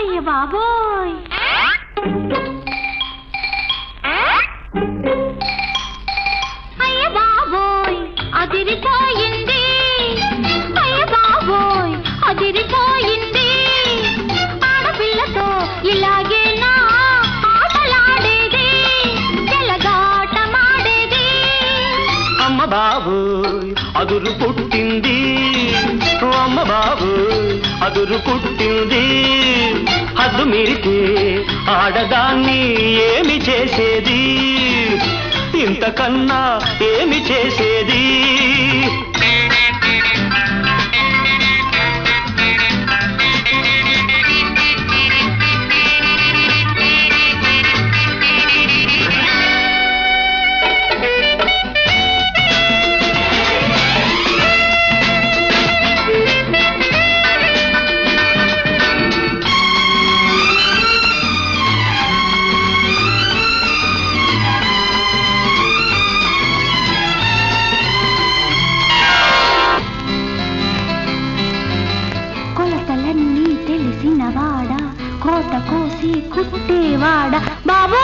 అయ్య బాబోయ్ అయ్య బాబోయ్ అదిరిపోయింది అయ్య బాబోయ్ అదిరిపోయింది ఆడపిల్లతో ఇలాగేనా ఆటలాడేది చెలగాటమాడేది అమ్మ బాబు అదురు పుట్టింది అమ్మ బాబు అదురు పుట్టింది హద్దు మీరితే ఆడదాన్ని ఏమి చేసేది ఇంతకన్నా ఏమి చేసేది కొలతలన్నీ తెలిసినవాడా కోత కోసి కుట్టేవాడా బాబా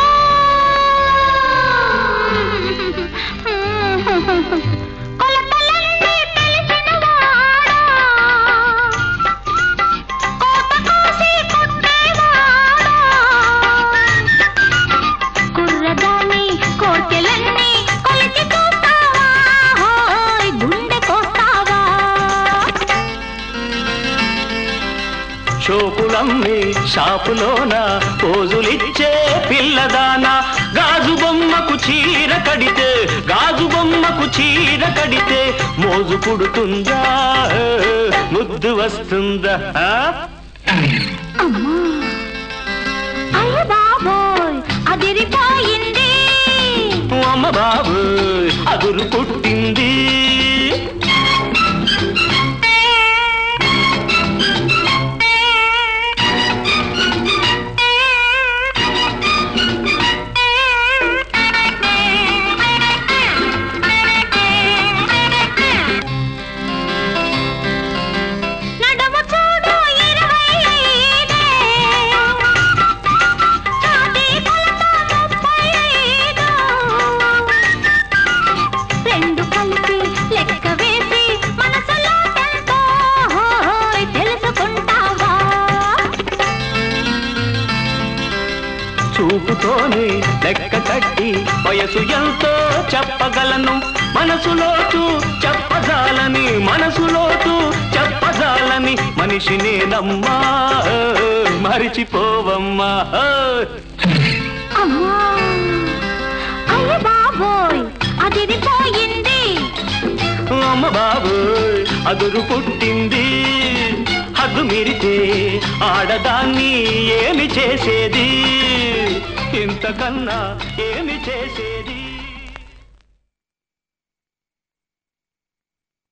కొలతలన్నీ తెలిసినవాడా కోత కోసి కుట్టేవాడా కుర్రదాని కోర్కెలన్నీ కొలిచి చూస్తావా హోయ్ గుండె కోస్తావా షోపులమ్మి షాపులోన పోజులిచ్చే పిల్లదాన గాజు బొమ్మకు చీర కడితే గాజు బొమ్మకు చీర కడితే మోజు పుడుతుందా ముద్దు వస్తుందా ఆ? అమ్మా అయ్య బాబోయ్ అదిరిపోయింది అమ్మ బాబు అదురు పుట్టింది నడుము చూడు ఇరవై ఐదే. ఛాతీ కొలత ముప్పై ఐదు. రెండు కలిపి లెక్క వేసి మనసులో ఎంతో హోయ్ తెలుసుకుంటావా చూపుతోనే లెక్క కట్టి వయసు ఎంతో చెప్పగలను మనసులోతు చెప్పజాలని మనసులోతు చెప్పజాలని మనిషినే నమ్మా మరిచిపోవమ్మా అమ్మా అయ్య బాబోయ్ అదిరిపోయింది అమ్మ బాబు అదురు పుట్టింది హద్దు మీరితే ఆడదాన్ని ఏమి చేసేది ఇంతకన్నా ఏమి చేసేది